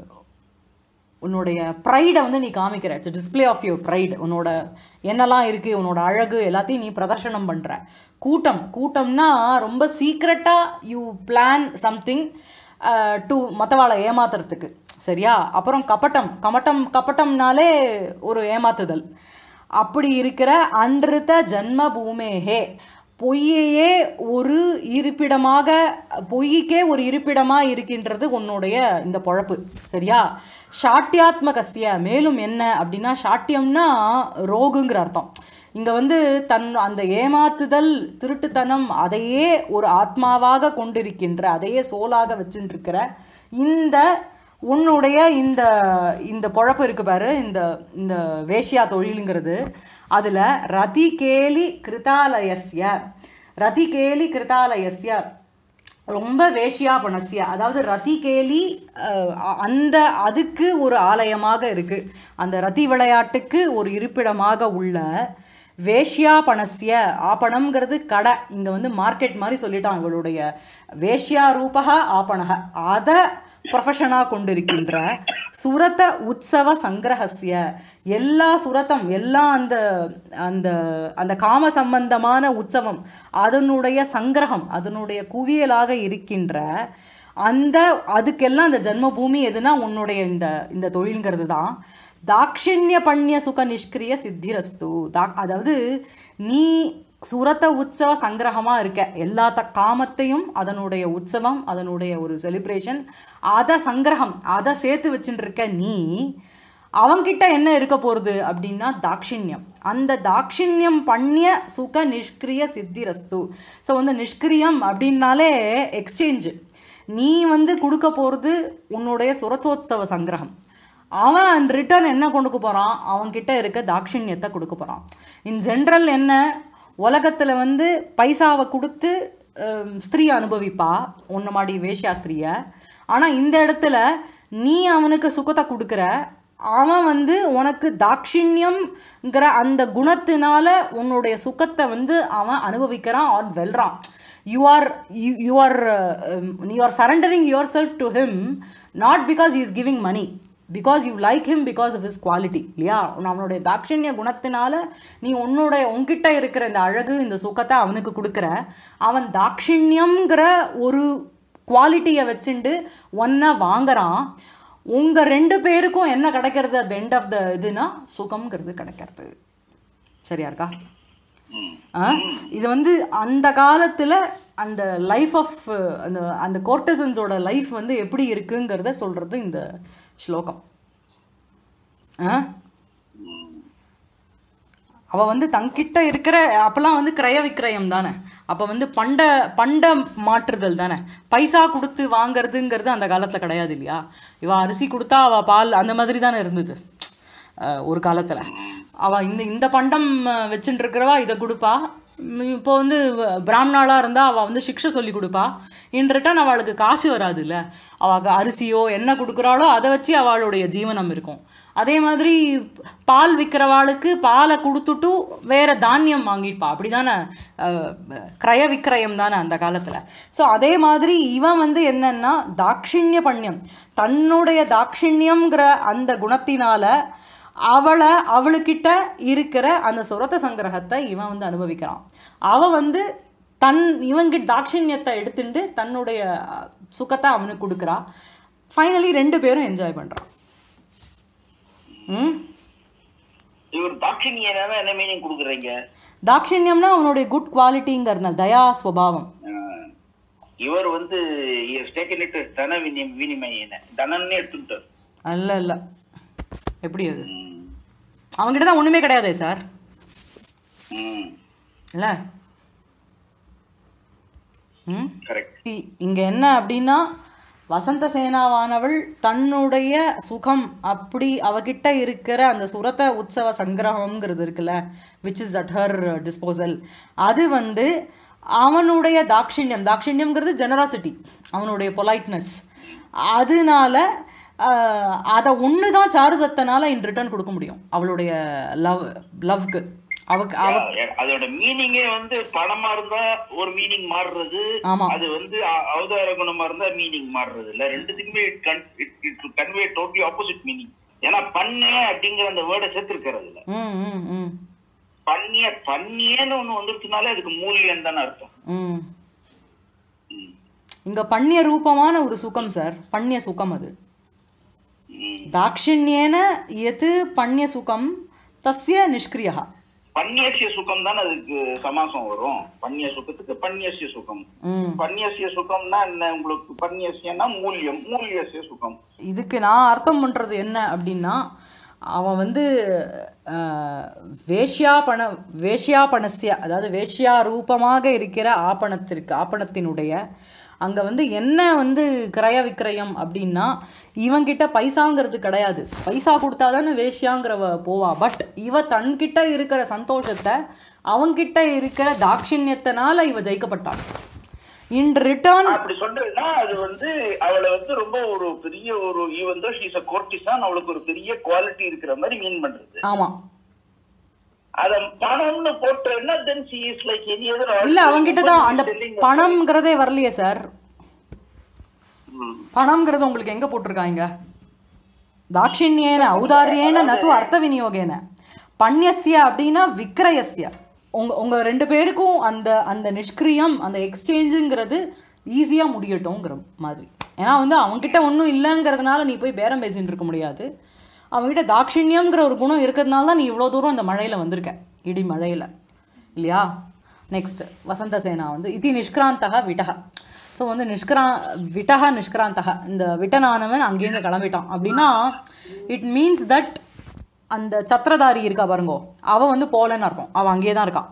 உன்னுடைய ப்ரைடை வந்து நீ காமிக்கிற it's display of your pride உன்னோட என்னெல்லாம் இருக்குது உன்னோட அழகு எல்லாத்தையும் நீ பிரதர்ஷனம் பண்ணுற கூட்டம் கூட்டம்னா ரொம்ப சீக்ரெட்டாக யூ பிளான் சம்திங் டு மற்றவாளை ஏமாத்துறதுக்கு சரியா அப்புறம் கபட்டம் கமட்டம் கபட்டம்னாலே ஒரு ஏமாத்துதல் அப்படி இருக்கிற அன்றுத ஜன்ம பூமேகே பொய்யையே ஒரு இருப்பிடமாக பொய்யுக்கே ஒரு இருப்பிடமாக இருக்கின்றது உன்னுடைய இந்த பொழப்பு சரியா ஷாட்டியாத்மகசிய மேலும் என்ன அப்படின்னா ஷாட்டியம்னா ரோகுங்கிற அர்த்தம் இங்கே வந்து தன் அந்த ஏமாத்துதல் திருட்டுத்தனம் அதையே ஒரு ஆத்மாவாக கொண்டிருக்கின்ற அதையே சோலாக வச்சுருக்கிற இந்த உன்னுடைய இந்த இந்த பொழப்பு இருக்கு பாரு இந்த இந்த வேஷ்யா தொழிலுங்கிறது அதில் ரதி கேலி கிருதாலயஸ்ய ரதி கேலி கிருதாலயஸ்ய ரொம்ப வேஷ்யா பணசிய அதாவது ரதி கேலி அஹ், அ- அந்த அதுக்கு ஒரு ஆலயமாக இருக்கு அந்த ரதி விளையாட்டுக்கு ஒரு இருப்பிடமாக உள்ள வேஷ்யா பணசிய ஆப்பணம்ங்கிறது கடை இங்கே வந்து மார்க்கெட் மாதிரி சொல்லிட்டான் இவளுடைய வேஷ்யா ரூபக ஆப்பணக அதை ப்ரொஃபஷனாக கொண்டிருக்கின்ற சுரத உற்சவ சங்கிரகசிய எல்லா சுரதம் எல்லா அந்த அந்த அந்த காம சம்பந்தமான உற்சவம் அதனுடைய சங்கிரகம் அதனுடைய குவியலாக இருக்கின்ற அந்த அதுக்கெல்லாம் அந்த ஜென்மபூமி எதுனா உன்னுடைய இந்த இந்த தொழில்ங்கிறது தான் தாக்ஷிண்ய பண்ய சுக நிஷ்கிரிய சித்திரஸ்து தா அதாவது நீ சுரத்த உற்சவ சங்கிரகமாக இருக்க எல்லா த காமத்தையும் அதனுடைய உற்சவம் அதனுடைய ஒரு செலிப்ரேஷன் அதை சங்கிரகம் அதை சேர்த்து வச்சுட்டு இருக்க நீ அவங்கிட்ட என்ன இருக்க போகிறது அப்படின்னா தாக்ஷிண்யம் அந்த தாக்ஷிண்யம் பண்ணிய சுக நிஷ்கிரிய சித்திரஸ்து ஸோ வந்து நிஷ்கிரியம் அப்படின்னாலே எக்ஸ்சேஞ்சு நீ வந்து கொடுக்க போகிறது உன்னுடைய சுரசோத்சவ சங்கிரகம் அவன் அந்த ரிட்டர்ன் என்ன கொண்டுக்க போகிறான் அவன்கிட்ட இருக்க தாக்ஷிண்யத்தை கொடுக்க போகிறான் இன் ஜென்ரல் என்ன உலகத்தில் வந்து பைசாவை கொடுத்து ஹம், ஸ்திரீ அனுபவிப்பா உன்ன மாதிரி வேஷ்யா ஸ்திரீயை ஆனால் இந்த இடத்துல நீ அவனுக்கு சுகத்தை கொடுக்குற அவன் வந்து உனக்கு தாக்ஷிண்யம்ங்கிற அந்த குணத்தினால உன்னுடைய சுகத்தை வந்து அவன் அனுபவிக்கிறான் ஆன் வெல்றான் you are you are you are surrendering yourself to him not because he is giving money because you like him because of his quality இல்லையா அவனுடைய தாட்சண்ய குணத்தினால நீ உன்னுடைய உன்கிட்ட இருக்கிற இந்த அழகு இந்த சுகத்தை அவனுக்கு கொடுக்குற அவன் தாட்சிண்யம்ங்கிற ஒரு குவாலிட்டியை வச்சுண்டு ஒன்றை வாங்குறான் உங்கள் ரெண்டு பேருக்கும் என்ன கிடைக்கிறது at the end of the இதுனா சுகம்ங்கிறது கிடைக்கிறது சரியா இருக்கா ஆ? இது வந்து அந்த காலத்தில் அந்த லைஃப் ஆஃப் அந்த அந்த கோர்டசன்ஸோட லைஃப் வந்து எப்படி இருக்குங்கிறத சொல்கிறது இந்த ஸ்லோகம் ஆ அவ வந்து தங்கிட்ட இருக்கிற அப்போல்லாம் வந்து கிரய விக்கிரயம் தானே அப்போ வந்து பண்ட பண்ட மாற்றுதல் தானே பைசா கொடுத்து வாங்குறதுங்கிறது அந்த காலத்தில் கிடையாது இல்லையா இவ அரிசி கொடுத்தா அவ பால் அந்த மாதிரி தானே இருந்தது அஹ், ஒரு காலத்தில் அவ இந்த இந்த பண்டம் அஹ், வச்சுட்டு இருக்கிறவா இதை கொடுப்பா ம், இப்போ வந்து பிராமணாளாக இருந்தால் அவள் வந்து சிக்ஷை சொல்லி கொடுப்பா இன் ரிட்டன் அவளுக்கு காசு வராது இல்லை அவளுக்கு அரிசியோ என்ன கொடுக்குறாளோ அதை வச்சு அவளுடைய ஜீவனம் இருக்கும் அதே மாதிரி பால் விற்கிறவாளுக்கு பாலை கொடுத்துட்டு வேற தானியம் வாங்கிப்பா அப்படி தானே கிரய விக்கிரயம் தானே அந்த காலத்தில் ஸோ அதே மாதிரி இவன் வந்து என்னன்னா தாக்ஷிண்ய பண்யம் தன்னுடைய தாக்ஷிண்யம்ங்கிற அந்த குணத்தினால அவளை அவளுக்கிட்ட இருக்கிற அந்த சுரத்த சங்கிரகத்தை இவன் வந்து அனுபவிக்கிறான் அவ வந்து தன் இவங்கிட்ட தாட்சிணியத்தை எடுத்துட்டு தன்னுடைய அஹ், சுகத்தை அவனுக்கு கொடுக்குறா ஃபைனலி ரெண்டு பேரும் என்ஜாய் பண்ணுறான் ம் இவர் தாட்சிணியனால என்ன மீனிங் கொடுக்குறீங்க தாட்சிணியம்னா அவனுடைய குட் குவாலிட்டிங்கிறதுனால தயா ஸ்வபாவம் ஆஹ், இவர் வந்து டேக்கன் இட் தன வினி- வினிமயன தனன்னு எடுத்துட்டார் அல்ல இல்லை எப்படி அது அவங்ககிட்ட தான் ஒன்றுமே கிடையாதே சார் ம் இல்லை ம் கரெக்ட் இ- இங்க என்ன அப்படின்னா வசந்த சேனாவானவள் தன்னுடைய சுகம் அப்படி அவகிட்ட இருக்கிற அந்த சுரத உற்சவ சங்கிரகம்ங்கிறது இருக்குல்ல which is at her disposal அது வந்து அவனுடைய தாட்சிணியம் தாட்சிணியம்ங்கிறது ஜெனராசிட்டி அவனுடைய பொலைட்னஸ் அதனால ஆஹ், அதை ஒன்று தான் சாருதத்தனால இன் ரிட்டர்ன் கொடுக்க முடியும் அவளுடைய லவ் லவ்க்கு அவக்கு அவ அதோட மீனிங்கே வந்து படமா இருந்தா ஒரு மீனிங் மாறுறது ஆமா. அது வந்து அ- அவதார குணமா இருந்தா மீனிங் மாறுறது இல்ல ரெண்டுத்துக்குமே it convey totally opposite meaning ஏன்னா பண்ண அப்படிங்கிற அந்த வேர்டை சேர்த்திருக்கிறது இல்ல ம் ம் ம் பண்ணிய பண்ணியன்னு ஒண்ணு வந்துருச்சுனாலே அதுக்கு மூலியம் தானே அர்த்தம் ம் இங்க பண்ய ரூபமான ஒரு சுகம் சார் பண்ய சுகம் அது ம். தாட்சிண்யேன எது பண்ய சுகம் தஸ்ய நிஷ்கிரியா பன்னியசிய சுகம் தானே அதுக்கு சமாசம் வரும் பன்னிய சுகத்துக்கு பன்னியசிய சுகம் ம் பன்னியசிய சுகம்னா என்ன உங்களுக்கு பன்னியசியம்னா மூலியம் மூலியசிய சுகம் இதுக்கு நான் அர்த்தம் பண்றது என்ன அப்படின்னா அவன் வந்து அஹ், வேஷ்யாபண வேஷ்யாபணஸ்ய அதாவது வேஷ்யா ரூபமாக இருக்கிற ஆப்பணத்திற்கு ஆப்பணத்தினுடைய அங்கே வந்து என்ன வந்து கிரய விக்கிரயம் அப்படின்னா இவன்கிட்ட பைசாங்கிறது கிடையாது பைசா கொடுத்தா தானே வேஷ்யாங்கிறவ போவா பட் இவ தன்கிட்ட இருக்கிற சந்தோஷத்தை அவன்கிட்ட இருக்கிற தாட்சிணியத்தினால இவ ஜெயிக்கப்பட்டாள் இன் ரிட்டர்ன் அப்படி சொல்றதுன்னா அது வந்து அவளை வந்து ரொம்ப ஒரு பெரிய ஒரு ஈவன் தோ ஷீஸ் அ கோர்டிசான் அவளுக்கு ஒரு பெரிய குவாலிட்டி இருக்கிற மாதிரி மீன் பண்றது ஆமாம் அத பணம்னு போட்டேன்னா then she is like any other இல்ல அவங்கிட்ட தான் அந்த பணம்ங்கிறதே வரலையே சார் பணம்ங்கிறது உங்களுக்கு எங்க போட்டிருக்காங்க தாட்சிண்யேன ஔதாரியேன நத்து அர்த்த விநியோகேன பண்யஸ்ய அப்படின்னா விக்ரயஸ்ய உங்க உங்க ரெண்டு பேருக்கும் அந்த அந்த நிஷ்கிரியம் அந்த எக்ஸ்சேஞ்சுங்கிறது ஈஸியா முடியட்டும்ங்கிற மாதிரி ஏன்னா வந்து அவன்கிட்ட ஒன்றும் இல்லைங்கிறதுனால நீ போய் பேரம் பேசிட்டு இருக்க முடியாது அவன்கிட்ட தாட்சிண்யம்ங்கிற ஒரு குணம் இருக்கிறதுனால தான் நீ இவ்வளோ தூரம் அந்த மழையில வந்திருக்க இடி மழையில இல்லையா நெக்ஸ்ட் வசந்த சேனா வந்து இதி நிஷ்கிராந்தக விட்டக ஸோ வந்து நிஷ்கிரா விட்டக நிஷ்கிராந்தக இந்த விட்டனானவன் அங்கேருந்து கிளம்பிட்டான் அப்படின்னா இட் மீன்ஸ் தட் அந்த சத்திரதாரி இருக்கா பாருங்கோ அவன் வந்து போலன்னு அர்த்தம் அவன் அங்கேயே தான் இருக்கான்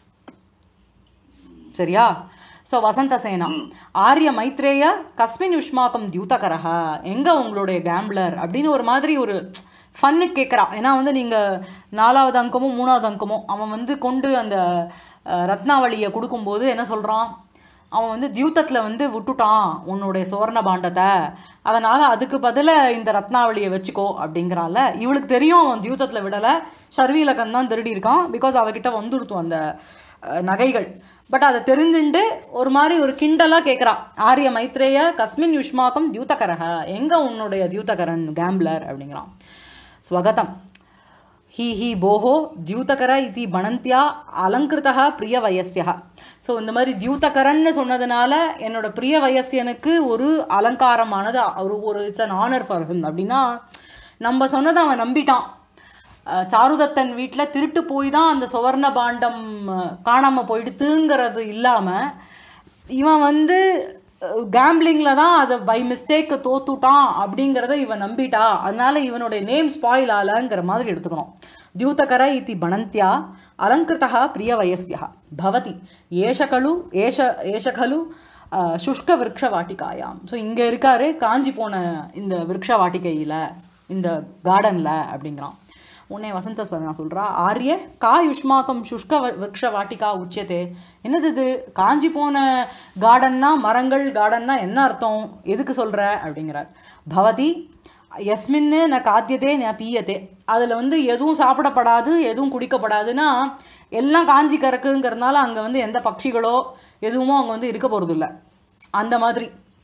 சரியா ஸோ வசந்த சேனா ஆரிய மைத்ரேய கஸ்மின் யுஷ்மாக்கம் தியூதகரஹ எங்க உங்களுடைய கேம்ப்ளர் அப்படின்னு ஒரு மாதிரி ஒரு ஃபன்னு கேட்குறா ஏன்னா வந்து நீங்கள் நாலாவது அங்கமோ மூணாவது அங்கமோ அவன் வந்து கொண்டு அந்த அஹ், ரத்னாவளியை கொடுக்கும்போது என்ன சொல்கிறான் அவன் வந்து தியூத்தத்தில் வந்து விட்டுட்டான் உன்னுடைய சுவர்ண பாண்டத்தை அதனால் அதுக்கு பதிலாக இந்த ரத்னாவளியை வச்சுக்கோ அப்படிங்கிறான்ல இவளுக்கு தெரியும் அவன் தியூத்தத்தில் விடலை ஷர்வீலகன் தான் திருடி இருக்கான் பிகாஸ் அவகிட்ட வந்துருத்தும் அந்த அஹ், நகைகள் பட் அதை தெரிஞ்சுண்டு ஒரு மாதிரி ஒரு கிண்டலாக கேட்குறா ஆரிய மைத்ரேய கஸ்மின் யுஷ்மாக்கம் தியூதகரக எங்கே உன்னுடைய தியூதகரன் கேம்ப்ளர் அப்படிங்கிறான் ஸ்வகதம் ஹி ஹி போஹோ தியூதகர இது பணந்தியா அலங்கிருதா பிரிய வயசியா ஸோ இந்த மாதிரி தியூதகரன்னு சொன்னதுனால என்னோட பிரிய வயசியனுக்கு ஒரு அலங்காரமானது ஒரு ஒரு it's an honour for him அப்படின்னா நம்ம சொன்னதை அவன் நம்பிட்டான் அஹ் சாருதத்தன் வீட்டில் திருட்டு போய் தான் அந்த சுவர்ண பாண்டம் காணாமல் போயிடுத்துங்கிறது இல்லாமல் இவன் வந்து கேம்பிளிங்கில் தான் அதை பை மிஸ்டேக்கு தோத்துட்டான் அப்படிங்கிறத இவன் நம்பிட்டா அதனால இவனுடைய நேம் ஸ்பாயில் ஆலங்கிற மாதிரி எடுத்துக்கணும் தியூதகர இத்தி பணந்தியா அலங்கிருத்தா பிரிய வயசியா பவதி ஏஷ கலு ஏஷ ஏஷ கலு அஹ், சுஷ்க விருக்ஷ வாட்டிகாயாம் ஸோ இங்கே இருக்காரு காஞ்சி போன இந்த விருக்ஷ வாட்டிகையில் இந்த கார்டனில் அப்படிங்கிறான் உன்னை வசந்த நான் சொல்கிறா ஆரிய கா யுஷ்மாக்கம் சுஷ்க வ- விருக்ஷ வாட்டிகா உச்சதே என்னது இது காஞ்சி போன கார்டன்னா மரங்கள் கார்டன்னா என்ன அர்த்தம் எதுக்கு சொல்கிற அப்படிங்கிறார் பவதி எஸ்மின்னு ந காத்தியதே ந பீயத்தே அதில் வந்து எதுவும் சாப்பிடப்படாது எதுவும் குடிக்கப்படாதுன்னா எல்லாம் காஞ்சி கறக்குங்கிறதுனால அங்கே வந்து எந்த பட்சிகளோ எதுவுமோ அங்கே வந்து இருக்க போகிறதில்ல அந்த மாதிரி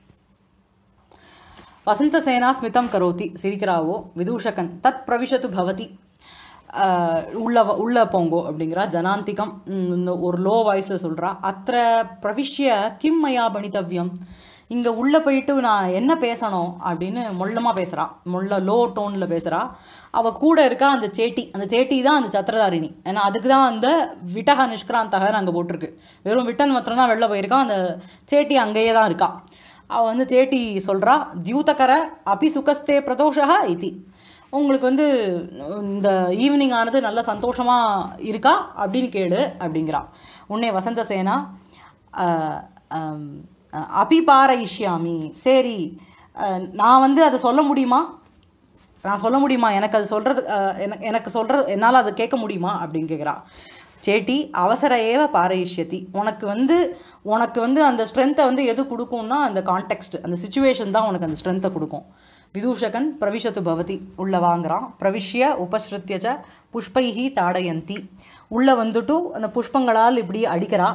வசந்தசேனா ஸ்மிதம் கரோதி சிரிக்கிறாவோ விதூஷகன் தத் பிரவிஷத்து பவதி ஆஹ் உள்ள வ- உள்ள போங்கோ அப்படிங்கிறா ஜனாந்திகம் ம், இந்த ஒரு லோ வாய்ஸை சொல்கிறா அத்த பிரவிஷ்ய கிம் மயா பணித்தவ்யம் இங்கே உள்ளே போயிட்டு நான் என்ன பேசணும் அப்படின்னு மொள்ளமாக பேசுகிறா மொள்ள லோ டோனில் பேசுகிறா அவள் கூட இருக்கா அந்த சேட்டி அந்த சேட்டி தான் அந்த சத்திரதாரிணி ஏன்னா அதுக்கு தான் அந்த விட்டக நிஷ்கிராந்தகன்னு அங்கே போட்டிருக்கு வெறும் விட்டன் மாத்திரம் தான் வெளில போயிருக்கான் அந்த சேட்டி அங்கேயே தான் இருக்கா அவள் வந்து சேட்டி சொல்கிறா தியூதகர அபி சுகஸ்தே பிரதோஷா இதி உங்களுக்கு வந்து இந்த ஈவினிங் ஆனது நல்ல சந்தோஷமாக இருக்கா அப்படின்னு கேளு அப்படிங்கிறா உன்னை வசந்த சேனா ஆஹ், ஆம், அஹ், அபி பாரயிஷ்யாமி சரி அஹ், நான் வந்து அதை சொல்ல முடியுமா நான் சொல்ல முடியுமா எனக்கு அது சொல்கிறது எனக்கு எனக்கு சொல்கிறது என்னால் அதை கேட்க முடியுமா அப்படின்னு கேட்குறா சேட்டி அவசர ஏவ பாரயிஷ்யதி உனக்கு வந்து உனக்கு வந்து அந்த ஸ்ட்ரென்த்தை வந்து எது கொடுக்கும்னா அந்த கான்டெக்ஸ்ட் அந்த சுச்சுவேஷன் தான் உனக்கு அந்த ஸ்ட்ரென்த்தை கொடுக்கும் விதூஷகன் பிரவிஷத்து பவதி உள்ள வாங்குறான் பிரவிஷ்ய உபஸ்ருத்திய ச புஷ்பைஹி தாடயந்தி உள்ளே வந்துட்டு அந்த புஷ்பங்களால் இப்படி அடிக்கிறா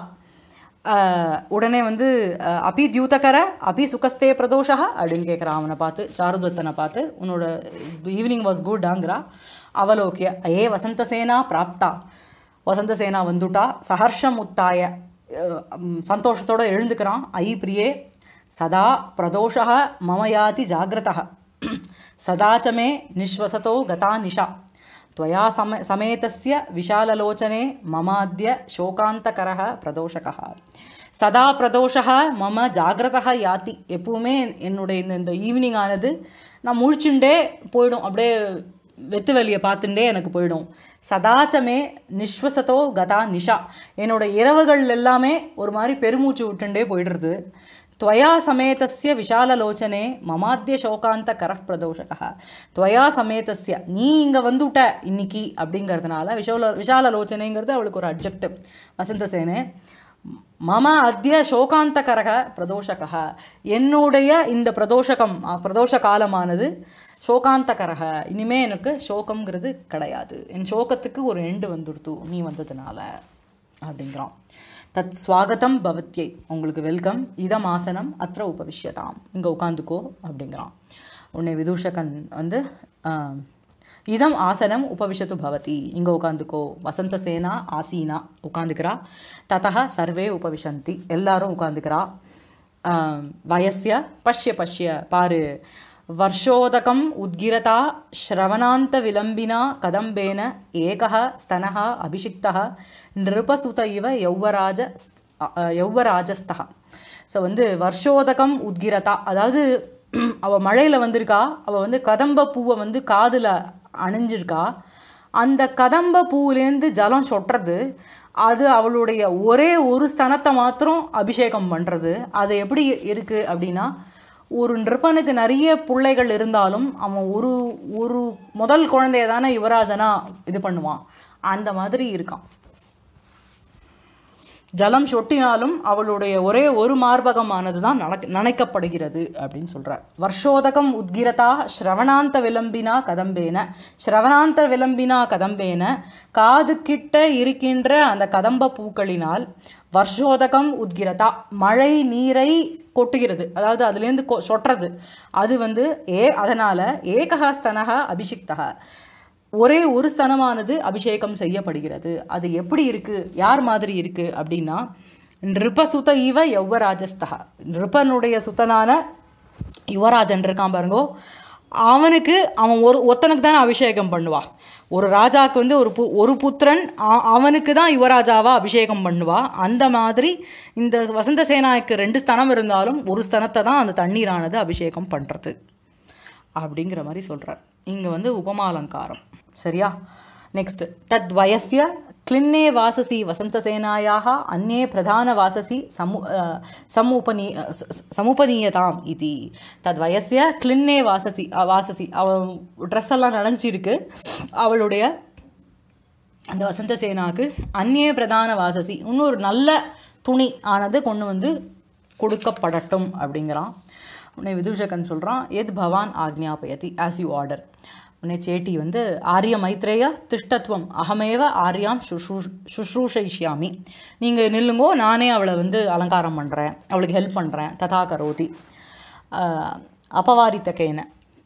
ஆஹ் உடனே வந்து ஆஹ் அபி தியூதகர அபி சுகஸ்தே பிரதோஷா அப்படின்னு கேட்குறான் அவனை பார்த்து சாருதத்தனை பார்த்து உன்னோட ஈவினிங் வாஸ் குட்டாங்கிறா அவலோக்கிய ஏ வசந்தசேனா பிராப்தா வசந்தசேனா வந்துட்டா சஹர்ஷம் உத்தாய அஹ் உம் சந்தோஷத்தோட எழுந்துக்கிறான் ஐ பிரியே சதா பிரதோஷா மம யாதி ஜாகிரதா சதா ச மே நிஸ்வசதோ கதா நிஷா त्वया सम समेतस्य विशाललोचने ममाद्य शोकान्तकरः பிரதோஷகः சதா பிரதோஷः மம ஜாகிரதः யாத்தி எப்பவுமே என்னுடைய இந்த இந்த ஈவினிங் ஆனது நான் முழிச்சுண்டே போயிடும் அப்படியே வெத்து வெளியை பார்த்துட்டே எனக்கு போயிடும் சதாச்சமே நிஸ்வசத்தோ கதா நிஷா என்னோட இரவுகள் எல்லாமே ஒரு மாதிரி பெருமூச்சு விட்டுண்டே போயிடுறது त्वया சமேதஸ்ய விஷாலலோச்சனே மமாத்திய சோகாந்த கரஃப் பிரதோஷகா त्वया சமேதஸ்ய நீ இங்கே வந்துட்ட இன்னைக்கு அப்படிங்கிறதுனால விஷால விஷாலலோச்சனைங்கிறது அவளுக்கு ஒரு அப்ஜெக்டிவ் வசந்தசேனே மம அத்திய சோகாந்தகரக பிரதோஷகா என்னுடைய இந்த பிரதோஷகம் அஹ், பிரதோஷ காலமானது சோகாந்தகரக இனிமே எனக்கு சோகம்ங்கிறது கிடையாது என் சோகத்துக்கு ஒரு எண்டு வந்துடுத்து நீ வந்ததுனால அப்படிங்கிறான் தத் ஸ்வாகதம் பவத்யை உங்களுக்கு வெல்கம் இதம் ஆசனம் அത്ര உபவிஷ்யதாம் இங்கே உட்காந்துக்கோ அப்படிங்கிறான் உன்னை விதூஷகன் வந்து ஆஹ், இதம் ஆசனம் உபவிஷத்து பவதி இங்கே உட்காந்துக்கோ வசந்தசேனா ஆசீனா உட்காந்துக்கிறா ததா சர்வே உபவிஷந்தி எல்லாரும் உட்காந்துக்கிறா ஆஹ், வயஸ்ய பஷ்ய பஷ்ய பாரு वर्षोदकम् उद्गिरता श्रवणान्तविलम्बिना कदम्बेन एकः स्तनः अभिषिक्तः नृपसुत इव यौवराज யௌவராஜஸ்தா ஸோ வந்து வருஷோதகம் உத்கிரதா அதாவது அவள் மழையில் வந்திருக்கா அவள் வந்து கதம்ப பூவை வந்து காதில் அணிஞ்சிருக்கா அந்த கதம்ப பூவிலேருந்து ஜலம் சொட்டுறது அது அவளுடைய ஒரே ஒரு ஸ்தனத்தை மாத்திரம் அபிஷேகம் பண்ணுறது அது எப்படி இருக்குது அப்படின்னா ஒரு நிருப்பனுக்கு நிறைய பிள்ளைகள் இருந்தாலும் அவன் ஒரு ஒரு முதல் குழந்தைய தானே யுவராஜனா இது பண்ணுவான் அந்த மாதிரி இருக்கான் ஜலம் சொட்டினாலும் அவளுடைய ஒரே ஒரு மார்பகமானது தான் நனக் நனைக்கப்படுகிறது அப்படின்னு சொல்கிறார் வருஷோதகம் உத்கிரதா ஸ்ரவணாந்த விளம்பினா கதம்பேன ஸ்ரவணாந்த விளம்பினா கதம்பேன காது கிட்ட இருக்கின்ற அந்த கதம்ப பூக்களினால் வருஷோதகம் உத்கிரதா மழை நீரை கொட்டுகிறது அதாவது அதுலேருந்து கொ சொட்டுறது அது வந்து ஏ அதனால் ஏகஹஸ்தனக அபிஷிக்தக ஒரே ஒரு ஸ்தனமானது அபிஷேகம் செய்யப்படுகிறது அது எப்படி இருக்குது யார் மாதிரி இருக்குது அப்படின்னா நிருபசுத இவ யௌவராஜஸ்தா நிருபனுடைய சுத்தனான யுவராஜன் இருக்கான் பாருங்கோ அவனுக்கு அவன் ஒரு ஒத்தனுக்கு தானே அபிஷேகம் பண்ணுவா ஒரு ராஜாவுக்கு வந்து ஒரு பு ஒரு புத்திரன் அ- அவனுக்கு தான் யுவராஜாவா அபிஷேகம் பண்ணுவா அந்த மாதிரி இந்த வசந்த சேனாவுக்கு ரெண்டு ஸ்தனம் இருந்தாலும் ஒரு ஸ்தனத்தை தான் அந்த தண்ணீரானது அபிஷேகம் பண்ணுறது அப்படிங்கிற மாதிரி சொல்கிறார் இங்கே வந்து உபமாலங்காரம் சரியா நெக்ஸ்ட் தத் வயசிய கிளின்னே வாசசி வசந்தசேனாயாக அந்நே பிரதான வாசசி சமு அஹ், சமுபனி அஹ், ச- ச- சமுபனீயதாம் இது தத் வயசிய கிளின்னே வாசசி அஹ், வாசசி அவள் ட்ரெஸ் எல்லாம் நனைஞ்சிருக்கு அவளுடைய அந்த வசந்த சேனாக்கு அந்நிய பிரதான வாசசி இன்னொரு நல்ல துணி ஆனது கொண்டு வந்து கொடுக்கப்படட்டும் அப்படிங்கிறான் உன்னை விதூஷகன் சொல்கிறான் எத் பவான் ஆக்ஞாபயதி ஆஸ் யூ ஆர்டர் உன்னை சேட்டி வந்து ஆரிய மைத்ரேய திஷ்டத்துவம் அகமேவ ஆரியாம் சுஷ்ரூ சுஷ்ரூஷயிஷ்யாமி நீங்கள் நில்லுங்கோ நானே அவளை வந்து அலங்காரம் பண்ணுறேன் அவளுக்கு ஹெல்ப் பண்ணுறேன் ததா கரோதி ஆஹ், அபவாரித்தகேன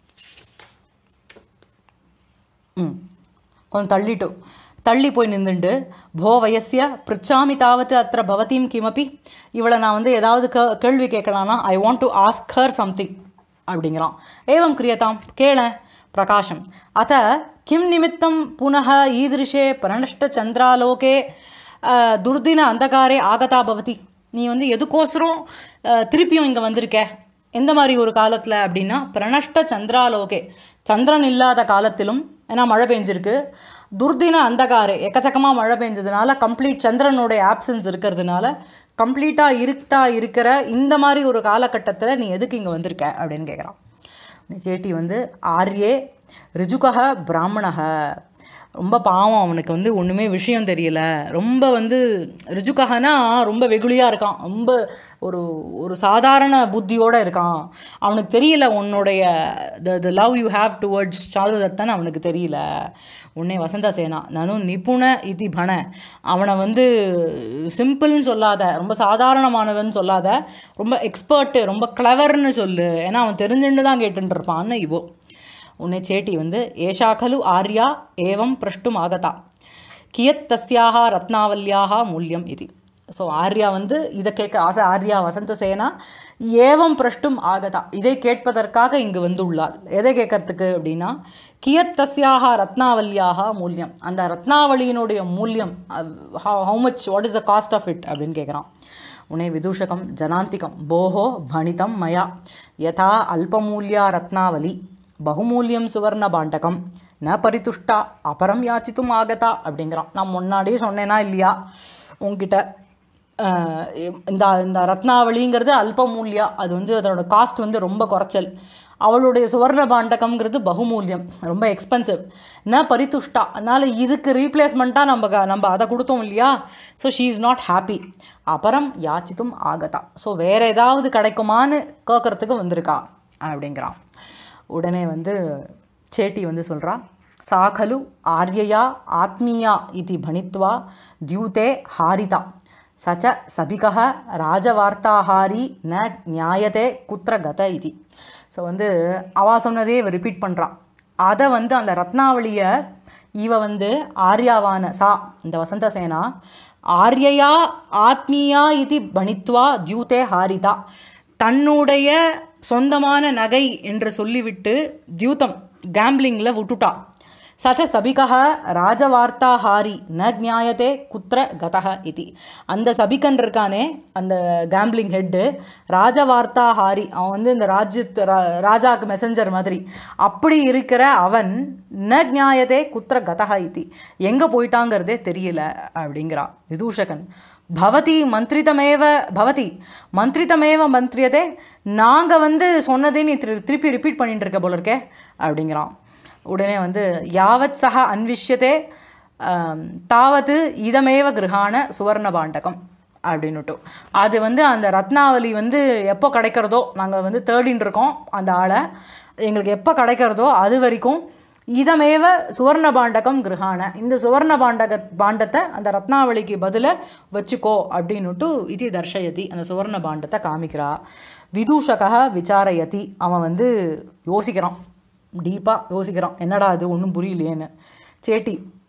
ம் கொஞ்சம் தள்ளிட்டு தள்ளி போய் நின்றுண்டு போ வயசிய பிரிச்சாமி தாவத்து அத்திர பவதீம் கிமப்பி இவளை நான் வந்து ஏதாவது க கேள்வி கேட்கலான்னா I want to ask her something அப்படிங்கிறான் ஏவம் கிரியதாம் கேள பிரகாஷம் அத கிம் நிமித்தம் புனः ஈதிருஷே பிரணஷ்டச்சந்திராலோகே அஹ், துர்தின அந்தகாரே ஆகதா பவதி நீ வந்து எதுக்கோசரம் அஹ், திருப்பியும் இங்கே வந்திருக்க எந்த மாதிரி ஒரு காலத்தில் அப்படின்னா பிரணஷ்ட சந்திராலோகே சந்திரன் இல்லாத காலத்திலும் ஏன்னா மழை பெஞ்சிருக்கு துர்தின அந்தகாரே எக்கச்சக்கமாக மழை பெஞ்சதுனால கம்ப்ளீட் சந்திரனுடைய ஆப்சன்ஸ் இருக்கிறதுனால கம்ப்ளீட்டாக இருட்டா இருக்கிற இந்த மாதிரி ஒரு காலகட்டத்தில் நீ எதுக்கு இங்கே வந்திருக்க அப்படின்னு கேட்குறான் சேட்டி வந்து ஆர்யே ரிஜுகக பிராமணக ரொம்ப பாவம் அவனுக்கு வந்து ஒன்றுமே விஷயம் தெரியல ரொம்ப வந்து ரிஜுககனா ரொம்ப வெகுளியாக இருக்கான் ரொம்ப ஒரு ஒரு சாதாரண புத்தியோடு இருக்கான் அவனுக்கு தெரியல உன்னுடைய the the love you have towards Charudattan அவனுக்கு தெரியல உன்னை வசந்த சேனா நானும் நிபுண இதி பண அவனை வந்து சிம்பிள்னு சொல்லாத ரொம்ப சாதாரணமானவன் சொல்லாத ரொம்ப எக்ஸ்பர்ட்டு ரொம்ப கிளவர்னு சொல்லு ஏன்னா அவன் தெரிஞ்சுட்டு தான் கேட்டுட்டு இருப்பான்னு இவோ உன்னை சேட்டி வந்து ஏஷா खलु ஆர்யா ஏவம் பிரஷ்டும் ஆகதா கியத் தஸ்யாக ரத்னாவல்யாக மூல்யம் இது ஸோ ஆர்யா வந்து இதை கேட்க ஆசை ஆர்யா வசந்த சேனா ஏவம் பிரஷ்டும் ஆகதா இதை கேட்பதற்காக இங்கு வந்துள்ளாள் எதை கேட்கறதுக்கு அப்படின்னா கியத் தஸ்யாக ரத்னாவல்யாக மூல்யம் அந்த ரத்னாவளியினுடைய மூல்யம் how much what is the cost of it அப்படின்னு கேட்குறான் உனே விதூஷகம் ஜனாந்திகம் போஹோ பணிதம் மயா யதா அல்பமூல்யா ரத்னாவலி பகுமூல்யம் சுவர்ண பாண்டகம் ந பரிதுஷ்டா அபரம் யாச்சித்தும் ஆகதா அப்படிங்கிறான் நான் முன்னாடியே சொன்னேனா இல்லையா உங்ககிட்ட அஹ், இந்த இந்த ரத்னாவளிங்கிறது அல்பமூல்யா அது வந்து அதோட காஸ்ட் வந்து ரொம்ப குறைச்சல் அவளுடைய சுவர்ண பாண்டகம்ங்கிறது பகுமூல்யம் ரொம்ப எக்ஸ்பென்சிவ் ந பரிதுஷ்டா அதனால் இதுக்கு ரீப்ளேஸ்மெண்ட்டாக நம்ம க- நம்ம அதை கொடுத்தோம் இல்லையா so she is not happy அப்புறம் யாச்சித்தும் ஆகதா ஸோ வேறு ஏதாவது கிடைக்குமான்னு கேட்கறதுக்கு வந்திருக்கா அப்படிங்கிறான் உடனே வந்து சேட்டி வந்து சொல்கிறா சா खलु ஆர்யயா ஆத்மீயா இது பணித்வா தியூதே ஹாரிதா சச்ச சபிகः ராஜவார்த்தாஹாரி ந நியாயதே குத்திர கத இது ஸோ வந்து அவா சொன்னதே இவ ரிப்பீட் பண்ணுறான் அதை வந்து அந்த ரத்னாவளியை இவ வந்து ஆர்யாவான சா இந்த வசந்த சேனா ஆர்யயா ஆத்மீயா இது பணித்வா தியூதே ஹாரிதா தன்னுடைய சொந்தமான நகை என்று சொல்லிவிட்டு தியூதம் கேம்பிளிங்கில் விட்டுட்டா சச்ச சபிகः ராஜவார்த்தாஹாரி ந ஜாயத்தே குத்திர கதக இது அந்த சபிகன் இருக்கானே அந்த கேம்பிளிங் ஹெட்டு ராஜவார்த்தாஹாரி அவன் வந்து இந்த ராஜ்யத்து ரா- ராஜாக்கு மெசஞ்சர் மாதிரி அப்படி இருக்கிற அவன் ந ஜாயத்தே குத்திர கதக இது எங்கே போயிட்டாங்கிறதே தெரியல அப்படிங்கிறான் விதூஷகன் பவதி மந்திரிதமேவ பவதி மந்திரிதமேவ மந்திரியதே நாங்கள் வந்து சொன்னதே நீ திரு திருப்பி ரிப்பீட் பண்ணிட்டு இருக்க போல இருக்கே அப்படிங்கிறான் உடனே வந்து யாவத் சக அன்விஷ்யதே ஆம், தாவத்து இதமேவ கிரகான சுவர்ண பாண்டகம் அப்படின்னுட்டு அது வந்து அந்த ரத்னாவளி வந்து எப்போ கிடைக்கிறதோ நாங்கள் வந்து தேடின்னு இருக்கோம் அந்த ஆளை எங்களுக்கு எப்போ கிடைக்கிறதோ அது வரைக்கும் இதமேவ சுவர்ண பாண்டகம் கிரகான இந்த சுவர்ண பாண்டக பாண்டத்தை அந்த ரத்னாவளிக்கு பதிலாக வச்சுக்கோ அப்படின்னுட்டு இது தர்ஷயதி அந்த சுவர்ண பாண்டத்தை காமிக்கிறா விதூஷகா விசாரயதி அவன் வந்து யோசிக்கிறான் டீப்பாக யோசிக்கிறான் என்னடா அது ஒன்றும் புரியலையேன்னு சேட்டி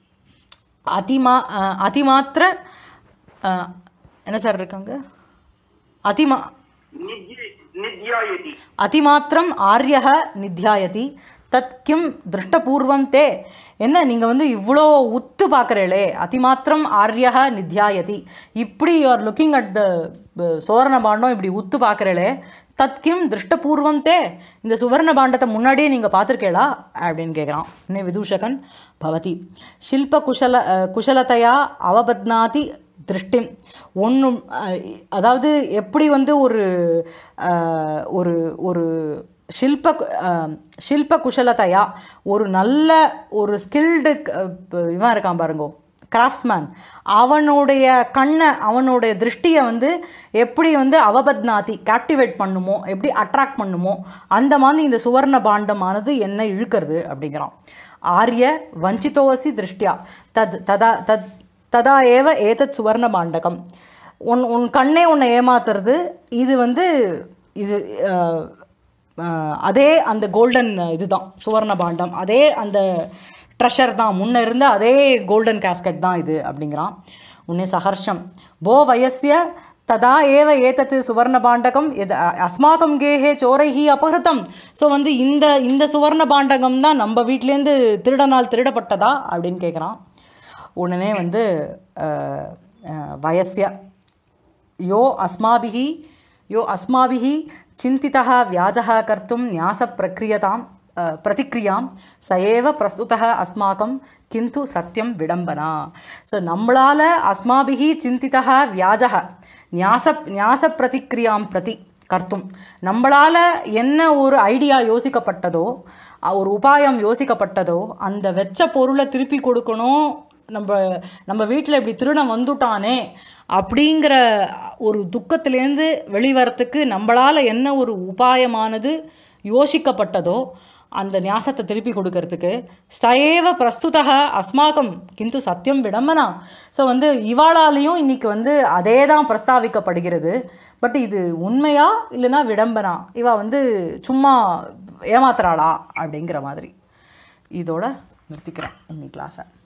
அதிமா அஹ், அதிமாத்திர அஹ், என்ன சார் இருக்காங்க அதிமா நித்ய- நித்யாயதி அதிமாத்திரம் ஆரியக நித்யாயதி தத் கிம் திருஷ்டபூர்வம் தே என்ன நீங்கள் வந்து இவ்வளோ உத்து பார்க்குறீளே அதிமாத்திரம் ஆரியக நித்யாயதி இப்படி you are looking at the சுவர்ண பாண்டம் இப்படி உத்து பார்க்குறீளே தத் கிம் திருஷ்டபூர்வம் தே இந்த சுவர்ண பாண்டத்தை முன்னாடியே நீங்கள் பார்த்துருக்கேளா அப்படின்னு கேட்குறான் இன்னும் விதூஷகன் பவதி ஷில்ப குஷல அஹ், குஷலத்தையா அவபத்னாதி திருஷ்டிம் ஒன்றும் அதாவது எப்படி வந்து ஒரு அஹ், ஒரு ஒரு ஷில்ப கு- அஹ், ஷில்ப குஷலத்தையா ஒரு நல்ல ஒரு ஸ்கில்டு இவன் இருக்கான் பாருங்கோ கிராஃப்ட்ஸ்மேன் அவனுடைய கண்ணை அவனுடைய திருஷ்டியை வந்து எப்படி வந்து அவபத்னாதி கேப்டிவேட் பண்ணுமோ எப்படி அட்ராக்ட் பண்ணுமோ அந்த மாதிரி இந்த சுவர்ண பாண்டமானது என்ன இழுக்கிறது அப்படிங்கிறான் ஆரிய வஞ்சிதோசி திருஷ்டியா தத் ததா தத் ததா ஏவ ஏதத் சுவர்ண பாண்டகம் உன் உன் கண்ணே உன்னை ஏமாத்துறது இது வந்து இது அஹ், அஹ், அதே அந்த கோல்டன் இதுதான் சுவர்ண பாண்டம் அதே அந்த ட்ரெஷர் தான் முன்ன இருந்த அதே கோல்டன் கேஸ்கட் தான் இது அப்படிங்கிறான் உன்னே சஹர்ஷம் போ வயசிய ததா ஏவ ஏதத்து சுவர்ண பாண்டகம் எது அ- அஸ்மாகம் கேஹே சோரைஹி அபகிருத்தம் ஸோ வந்து இந்த இந்த சுவர்ண பாண்டகம் தான் நம்ம வீட்டிலேருந்து திருடனால் திருடப்பட்டதா அப்படின்னு கேட்குறான் உடனே வந்து அஹ், அஹ், வயசிய யோ அஸ்மாபிः யோ அஸ்மாபிः चिन्तितः व्याजः कर्तुं न्यासप्रक्रियतां अ, प्रतिक्रियां स एव प्रस्तुतः अस्माकं किन्तु सत्यं विडम्बना ஸோ நம்மளால் அஸ்மாபிஹி சிந்திதா வியாஜக ஞாச ஞாச பிரதிக்ரியாம் பிரதி கர்த்தும் நம்மளால் என்ன ஒரு ஐடியா யோசிக்கப்பட்டதோ அ- ஒரு உபாயம் யோசிக்கப்பட்டதோ அந்த வெச்ச பொருளை திருப்பி கொடுக்கணும் நம்ம நம்ம வீட்டில் இப்படி திருடன் வந்துட்டானே அப்படிங்கிற ஒரு துக்கத்திலேருந்து வெளிவரத்துக்கு நம்மளால் என்ன ஒரு உபாயமானது யோசிக்கப்பட்டதோ அந்த ஞாசத்தை திருப்பி கொடுக்கறதுக்கு சயேவ பிரஸ்துதக அஸ்மாகம் கிந்து சத்தியம் விடம்பனா ஸோ வந்து இவாளாலையும் இன்னைக்கு வந்து அதே தான் பிரஸ்தாவிக்கப்படுகிறது பட் இது உண்மையா இல்லைன்னா விடம்பனா இவ வந்து சும்மா ஏமாத்துறாளா அப்படிங்கிற மாதிரி இதோட நிறுத்திக்கிறேன் இன்னைக்கு கிளாஸை